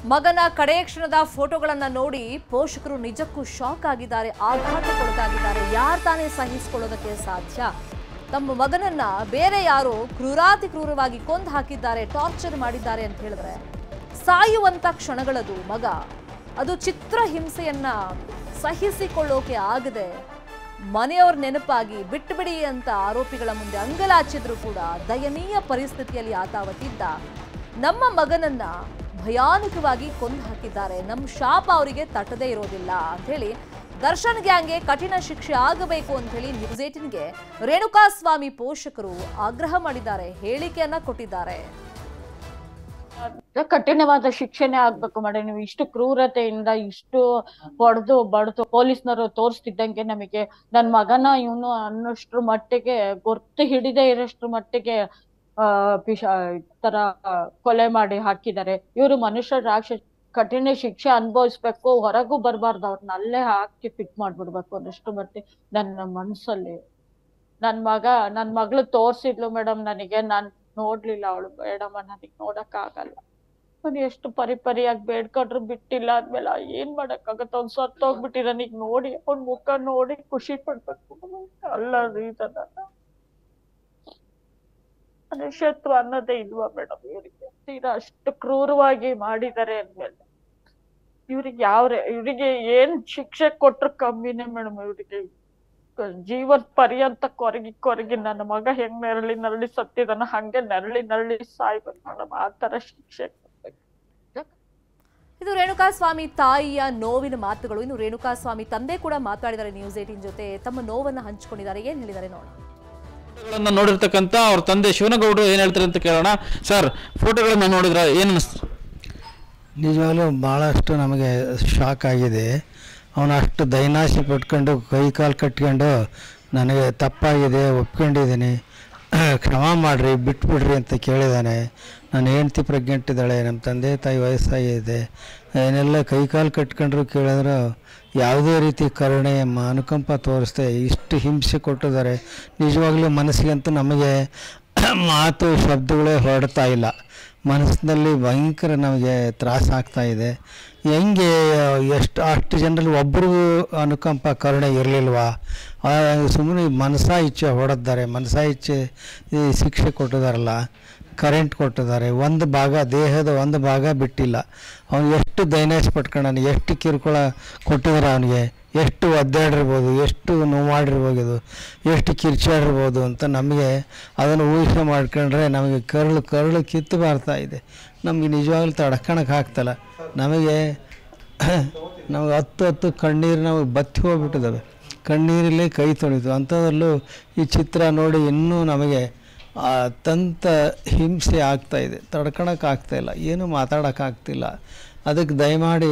ಮಗನ ಕಡೆಯ ಕ್ಷಣದ ಫೋಟೋಗಳನ್ನ ನೋಡಿ ಪೋಷಕರು ನಿಜಕ್ಕೂ ಶಾಕ್ ಆಗಿದ್ದಾರೆ ಆಘಾತಕ್ಕೊಳಗಾಗಿದ್ದಾರೆ ಯಾರು ತಾನೇ ಸಹಿಸಿಕೊಳ್ಳೋದಕ್ಕೆ ಸಾಧ್ಯ ತಮ್ಮ ಮಗನನ್ನ ಬೇರೆ ಯಾರೋ ಕ್ರೂರಾತಿ ಕ್ರೂರವಾಗಿ ಕೊಂದು ಹಾಕಿದ್ದಾರೆ ಟಾರ್ಚರ್ ಮಾಡಿದ್ದಾರೆ ಅಂತ ಹೇಳಿದ್ರೆ ಸಾಯುವಂತ ಕ್ಷಣಗಳದು ಮಗ ಅದು ಚಿತ್ರ ಹಿಂಸೆಯನ್ನ ಸಹಿಸಿಕೊಳ್ಳೋಕೆ ಆಗದೆ ಮನೆಯವ್ರ ನೆನಪಾಗಿ ಬಿಟ್ಟುಬಿಡಿ ಅಂತ ಆರೋಪಿಗಳ ಮುಂದೆ ಅಂಗಲಾಚಿದ್ರು ಕೂಡ ದಯನೀಯ ಪರಿಸ್ಥಿತಿಯಲ್ಲಿ ಆತಾವತ್ತಿದ್ದ ನಮ್ಮ ಮಗನನ್ನ ಭಯಾನಕವಾಗಿ ಕೊಂದು ಹಾಕಿದ್ದಾರೆ ನಮ್ಮ ಶಾಪ ಅವರಿಗೆ ತಟ್ಟದೇ ಇರೋದಿಲ್ಲ ಅಂತ ಹೇಳಿ ದರ್ಶನ್ ಗ್ಯಾಂಗ್ಗೆ ಕಠಿಣ ಶಿಕ್ಷೆ ಆಗಬೇಕು ಅಂತ ಹೇಳಿ ನ್ಯೂಸ್ ಏಟಿನ್ಗೆ ರೇಣುಕಾಸ್ವಾಮಿ ಪೋಷಕರು ಆಗ್ರಹ ಮಾಡಿದ್ದಾರೆ ಹೇಳಿಕೆಯನ್ನ ಕೊಟ್ಟಿದ್ದಾರೆ ಕಠಿಣವಾದ ಶಿಕ್ಷೆನೆ ಆಗ್ಬೇಕು ಮಾಡಿ ನೀವು ಇಷ್ಟು ಕ್ರೂರತೆಯಿಂದ ಇಷ್ಟು ಹೊಡೆದು ಬಡ್ದು ಪೊಲೀಸ್ನವರು ತೋರಿಸ್ತಿದ್ದಂಗೆ ನಮಗೆ ನನ್ ಮಗನ ಇವನು ಅನ್ನೋಷ್ಟ್ರ ಮಟ್ಟಿಗೆ ಗೊತ್ತು ಹಿಡಿದೇ ಇರೋಷ್ಟ್ರ ಮಟ್ಟಿಗೆ ಆ ಪಿಶ ಈ ತರ ಕೊಲೆ ಮಾಡಿ ಹಾಕಿದ್ದಾರೆ ಇವರು ಮನುಷ್ಯ ರಾಕ್ಷಸ ಕಠಿಣ ಶಿಕ್ಷೆ ಅನುಭವಿಸ್ಬೇಕು ಹೊರಗೂ ಬರಬಾರ್ದು ಅವ್ರನ್ನ ಅಲ್ಲೇ ಹಾಕಿ ಫಿಟ್ ಮಾಡ್ಬಿಡ್ಬೇಕು ಅನ್ನೋಷ್ಟು ಮಟ್ಟಿಗೆ ನನ್ನ ಮನ್ಸಲ್ಲಿ ನನ್ ಮಗ ನನ್ ಮಗಳು ತೋರ್ಸಿದ್ಲು ಮೇಡಮ್ ನನಗೆ ನಾನ್ ನೋಡ್ಲಿಲ್ಲ ಅವಳು ಮೇಡಮ್ ನನಗ್ ನೋಡಕ್ ಆಗಲ್ಲ ಅವ್ನು ಎಷ್ಟು ಪರಿ ಪರಿಯಾಗಿ ಬೇಡ್ಕೊಂಡ್ರು ಬಿಟ್ಟಿಲ್ಲ ಆದ್ಮೇಲೆ ಏನ್ ಮಾಡಕ್ಕಾಗತ್ತ ಅವ್ನ್ ಸತ್ತೋಗ್ಬಿಟ್ಟಿ ನನಗ್ ನೋಡಿ ಅವ್ನ್ ಮುಖ ನೋಡಿ ಖುಷಿ ಪಡ್ಬೇಕು ಅಲ್ಲ ಇದನ್ನ ಮನುಷ್ಯತ್ವ ಅನ್ನೋದೇ ಇಲ್ವಾ ಮೇಡಮ್ ಇವ್ರಿಗೆ ತೀರಾ ಅಷ್ಟು ಕ್ರೂರವಾಗಿ ಮಾಡಿದ್ದಾರೆ ಅಂದ್ಮೇಲೆ ಇವ್ರಿಗೆ ಯಾವ ಇವ್ರಿಗೆ ಏನ್ ಶಿಕ್ಷೆ ಕೊಟ್ರು ಕಮ್ಮಿನೇ ಮೇಡಮ್ ಇವ್ರಿಗೆ ಜೀವನ ಪರ್ಯಂತ ಕೊರಗಿ ಕೊರಗಿ ನನ್ನ ಮಗ ಹೆಂಗ್ ನೆರಳಿ ನರಳಿ ಸತ್ತಿದಾನ ಹಂಗೆ ನೆರಳಿ ನರಳಿ ಸಾಯ್ಬೇಕು ಮೇಡಮ್ ಆ ತರ ಶಿಕ್ಷೆ ಕೊಡ್ಬೇಕು. ಇದು ರೇಣುಕಾಸ್ವಾಮಿ ತಾಯಿಯ ನೋವಿನ ಮಾತುಗಳು ಇನ್ನು ರೇಣುಕಾಸ್ವಾಮಿ ತಂದೆ ಕೂಡ ಮಾತಾಡಿದ್ದಾರೆ ನ್ಯೂಸ್ ಏಟಿನ್ ಜೊತೆ ತಮ್ಮ ನೋವನ್ನ ಹಂಚಿಕೊಂಡಿದ್ದಾರೆ ಏನ್ ಹೇಳಿದ್ದಾರೆ ನೋಡೋಣ ಫೋಟೋಗಳನ್ನ ನೋಡಿರ್ತಕ್ಕಂಥ ಅವ್ರ ತಂದೆ ಶಿವನಗೌಡರು ಏನ್ ಹೇಳ್ತಾರೆ ಅಂತ ಕೇಳೋಣ ಸರ್ ಫೋಟೋಗಳನ್ನ ನೋಡಿದ್ರ ಏನ್ ಅನಿಸ್ತು ನಿಜವಾಗ್ಲೂ ಭಾಳಷ್ಟು ನಮಗೆ ಶಾಕ್ ಆಗಿದೆ ಅವನು ಅಷ್ಟು ದೈನಾಸಿ ಪಟ್ಕೊಂಡು ಕೈ ಕಾಲು ಕಟ್ಕೊಂಡು ನನಗೆ ತಪ್ಪಾಗಿದೆ ಒಪ್ಕೊಂಡಿದ್ದೀನಿ ಕ್ಷಮ ಮಾಡಿರಿ ಬಿಟ್ಬಿಡ್ರಿ ಅಂತ ಕೇಳಿದ್ದಾನೆ ನನ್ನ ಹೆಂಡ್ತಿ ಪ್ರೆಗ್ನೆಂಟ್ ಇದ್ದಾಳೆ ನಮ್ಮ ತಂದೆ ತಾಯಿ ವಯಸ್ಸಾಗಿದೆ ಏನೆಲ್ಲ ಕೈ ಕಾಲು ಕಟ್ಕೊಂಡ್ರು ಕೇಳಿದ್ರು ಯಾವುದೇ ರೀತಿ ಕರುಣೆ ಮ- ಅನುಕಂಪ ತೋರಿಸ್ದೆ ಇಷ್ಟು ಹಿಂಸೆ ಕೊಟ್ಟಿದ್ದಾರೆ ನಿಜವಾಗ್ಲೂ ಮನಸ್ಸಿಗಂತೂ ನಮಗೆ ಮಾತು ಶಬ್ದಗಳೇ ಹೊರಡ್ತಾ ಇಲ್ಲ ಮನಸ್ಸಿನಲ್ಲಿ ಭಯಂಕರ ನಮಗೆ ತ್ರಾಸ ಆಗ್ತಾ ಇದೆ ಹೆಂಗೆ ಎಷ್ಟು ಅಷ್ಟು ಜನರಲ್ಲಿ ಒಬ್ಬರಿಗೂ ಅನುಕಂಪ ಕರುಣೆ ಇರಲಿಲ್ವಾ ಸುಮ್ಮನೆ ಮನಸಾ ಇಚ್ಛೆ ಹೊಡೆದಿದ್ದಾರೆ ಮನಸಾ ಇಚ್ಛೆ ಈ ಶಿಕ್ಷೆ ಕೊಟ್ಟಿದಾರಲ್ಲ ಕರೆಂಟ್ ಕೊಟ್ಟಿದ್ದಾರೆ ಒಂದು ಭಾಗ ದೇಹದ ಒಂದು ಭಾಗ ಬಿಟ್ಟಿಲ್ಲ ಅವನು ಎಷ್ಟು ದೈನಾಸ್ ಪಟ್ಕೊಂಡಾನೆ ಎಷ್ಟು ಕಿರುಕುಳ ಕೊಟ್ಟಿದ್ದಾರೆ ಅವನಿಗೆ ಎಷ್ಟು ಒದ್ದಾಡಿರ್ಬೋದು ಎಷ್ಟು ನೋವಾಡಿರ್ಬೋದು ಎಷ್ಟು ಕಿರ್ಚಾಡಿರ್ಬೋದು ಅಂತ ನಮಗೆ ಅದನ್ನು ಊಹೆ ಮಾಡ್ಕೊಂಡ್ರೆ ನಮಗೆ ಕರುಳು ಕರುಳು ಕಿತ್ತು ಬರ್ತಾ ಇದೆ ನಮಗೆ ನಿಜವಾಗ್ಲೂ ತಡ್ಕೊಳಕ್ಕೆ ಆಗ್ತಲ್ಲ ನಮಗೆ ನಮಗೆ ಹತ್ತು ಹತ್ತು ಕಣ್ಣೀರು ನಮಗೆ ಬತ್ತಿ ಹೋಗ್ಬಿಟ್ಟಿದ್ದಾವೆ ಕಣ್ಣೀರಲ್ಲೇ ಕೈ ತೊಳಿತು ಅಂಥದ್ರಲ್ಲೂ ಈ ಚಿತ್ರ ನೋಡಿ ಇನ್ನೂ ನಮಗೆ ಅತ್ಯಂತ ಹಿಂಸೆ ಆಗ್ತಾ ಇದೆ ತಡ್ಕೊಳಕ್ಕೆ ಆಗ್ತಾಯಿಲ್ಲ ಏನು ಮಾತಾಡೋಕ್ಕಾಗ್ತಿಲ್ಲ ಅದಕ್ಕೆ ದಯಮಾಡಿ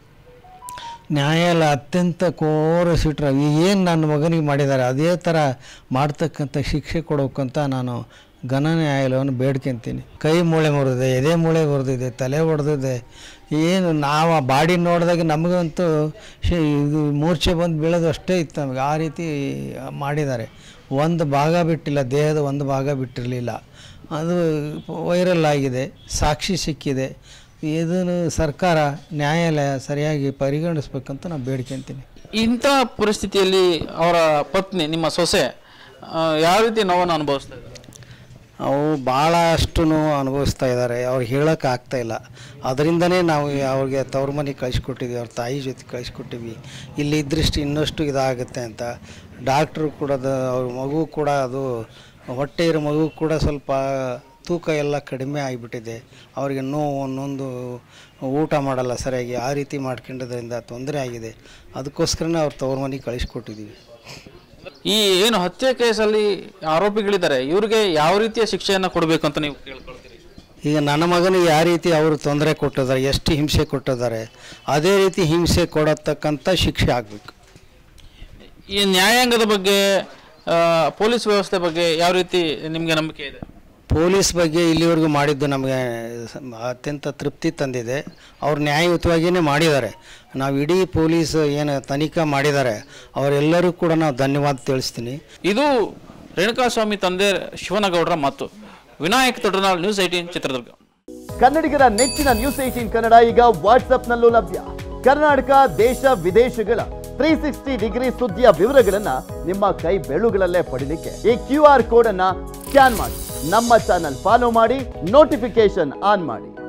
ನ್ಯಾಯಾಲಯ ಅತ್ಯಂತ ಕೋರಸಿಟ್ರ ಏನು ನನ್ನ ಮಗನಿಗೆ ಮಾಡಿದ್ದಾರೆ ಅದೇ ಥರ ಮಾಡ್ತಕ್ಕಂಥ ಶಿಕ್ಷೆ ಕೊಡೋಕ್ಕಂತ ನಾನು ಘನ ನ್ಯಾಯಾಲಯವನ್ನು ಬೇಡ್ಕೊಂತೀನಿ ಕೈ ಮೂಳೆ ಮುರಿದಿದೆ ಎದೆ ಮೂಳೆ ಮುರಿದಿದೆ ತಲೆ ಹೊಡೆದಿದೆ ಏನು ನಾವು ಆ ಬಾಡಿ ನೋಡಿದಾಗ ನಮಗಂತೂ ಶಿ ಇದು ಮೂರ್ಛೆ ಬಂದು ಬೀಳೋದು ಅಷ್ಟೇ ಇತ್ತು ನಮಗೆ ಆ ರೀತಿ ಮಾಡಿದ್ದಾರೆ ಒಂದು ಭಾಗ ಬಿಟ್ಟಿಲ್ಲ ದೇಹದ ಒಂದು ಭಾಗ ಬಿಟ್ಟಿರಲಿಲ್ಲ ಅದು ವೈರಲ್ ಆಗಿದೆ ಸಾಕ್ಷಿ ಸಿಕ್ಕಿದೆ ಇದನ್ನು ಸರ್ಕಾರ ನ್ಯಾಯಾಲಯ ಸರಿಯಾಗಿ ಪರಿಗಣಿಸ್ಬೇಕಂತ ನಾನು ಬೇಡ್ಕೊಂತೀನಿ ಇಂಥ ಪರಿಸ್ಥಿತಿಯಲ್ಲಿ ಅವರ ಪತ್ನಿ ನಿಮ್ಮ ಸೊಸೆ ಆ, ಯಾವ ರೀತಿ ನೋವನ್ನು ಅನುಭವಿಸ್ತಾ ಇದ್ದಾರೆ ಅವು ಭಾಳಷ್ಟು ಅನುಭವಿಸ್ತಾ ಇದ್ದಾರೆ ಅವ್ರು ಹೇಳೋಕೆ ಆಗ್ತಾ ಇಲ್ಲ ಅದರಿಂದನೇ ನಾವು ಅವ್ರಿಗೆ ತವ್ರ ಮನೆಗೆ ಕಳಿಸ್ಕೊಟ್ಟಿದ್ವಿ ಅವ್ರ ತಾಯಿ ಜೊತೆ ಕಳಿಸ್ಕೊಟ್ಟಿವಿ ಇಲ್ಲಿ ಇದ್ರಷ್ಟು ಇನ್ನಷ್ಟು ಇದಾಗುತ್ತೆ ಅಂತ ಡಾಕ್ಟ್ರು ಕೂಡ ಅದು ಅವ್ರ ಮಗು ಕೂಡ ಅದು ಹೊಟ್ಟೆ ಇರೋ ಮಗು ಕೂಡ ಸ್ವಲ್ಪ ತೂಕ ಎಲ್ಲ ಕಡಿಮೆ ಆಗಿಬಿಟ್ಟಿದೆ ಅವರಿಗೆ ನೋವು ಒಂದೊಂದು ಊಟ ಮಾಡಲ್ಲ ಸರಿಯಾಗಿ ಆ ರೀತಿ ಮಾಡ್ಕೊಂಡಿದ್ದರಿಂದ ತೊಂದರೆ ಆಗಿದೆ ಅದಕ್ಕೋಸ್ಕರನೇ ಅವ್ರ ತವ್ರ ಮನೆಗೆ ಕಳಿಸ್ಕೊಟ್ಟಿದ್ದೀವಿ ಈ ಏನು ಹತ್ಯೆ ಕೇಸಲ್ಲಿ ಆರೋಪಿಗಳಿದ್ದಾರೆ ಇವ್ರಿಗೆ ಯಾವ ರೀತಿಯ ಶಿಕ್ಷೆಯನ್ನು ಕೊಡಬೇಕು ಅಂತ ನೀವು ಕೇಳ್ಕೊಳ್ತೀರಿ ಈಗ ನನ್ನ ಮಗನಿಗೆ ಯಾವ ರೀತಿ ಅವರು ತೊಂದರೆ ಕೊಟ್ಟಿದ್ದಾರೆ ಎಷ್ಟು ಹಿಂಸೆ ಕೊಟ್ಟಿದ್ದಾರೆ ಅದೇ ರೀತಿ ಹಿಂಸೆ ಕೊಡತಕ್ಕಂಥ ಶಿಕ್ಷೆ ಆಗಬೇಕು ಈ ನ್ಯಾಯಾಂಗದ ಬಗ್ಗೆ ಆ, ಪೊಲೀಸ್ ವ್ಯವಸ್ಥೆ ಬಗ್ಗೆ ಯಾವ ರೀತಿ ನಿಮಗೆ ನಂಬಿಕೆ ಇದೆ ಪೊಲೀಸ್ ಬಗ್ಗೆ ಇಲ್ಲಿವರೆಗೂ ಮಾಡಿದ್ದು ನಮಗೆ ಸ- ಅತ್ಯಂತ ತೃಪ್ತಿ ತಂದಿದೆ ಅವ್ರು ನ್ಯಾಯಯುತವಾಗಿಯೇ ಮಾಡಿದ್ದಾರೆ ನಾವು ಇಡೀ ಪೊಲೀಸ್ ಏನು ತನಿಖೆ ಮಾಡಿದ್ದಾರೆ ಅವರೆಲ್ಲರೂ ಕೂಡ ನಾವು ಧನ್ಯವಾದ ತಿಳಿಸ್ತೀನಿ ಇದು ರೇಣುಕಾಸ್ವಾಮಿ ತಂದೆ ಶಿವನಗೌಡರ ಮಾತು ವಿನಾಯಕ್ ತೊಡ್ರನಾಳ್ ನ್ಯೂಸ್ ಏಟೀನ್ ಚಿತ್ರದುರ್ಗ ಕನ್ನಡಿಗರ ನೆಚ್ಚಿನ ನ್ಯೂಸ್ ಏಟೀನ್ ಕನ್ನಡ ಈಗ ವಾಟ್ಸ್ಆಪ್ನಲ್ಲೂ ಲಭ್ಯ ಕರ್ನಾಟಕ ದೇಶ ವಿದೇಶಗಳ ತ್ರೀ ಸಿಕ್ಸ್ಟಿ ಡಿಗ್ರಿ ಸುದ್ದಿಯ ವಿವರಗಳನ್ನ ನಿಮ್ಮ ಕೈ ಬೆಳುಗಳಲ್ಲೇ ಪಡಿಲಿಕ್ಕೆ ಈ ಕ್ಯೂ ಆರ್ ಕೋಡ್ ಅನ್ನ ಸ್ಕ್ಯಾನ್ ಮಾಡಿ ನಮ್ಮ ಚಾನಲ್ ಫಾಲೋ ಮಾಡಿ ನೋಟಿಫಿಕೇಶನ್ ಆನ್ ಮಾಡಿ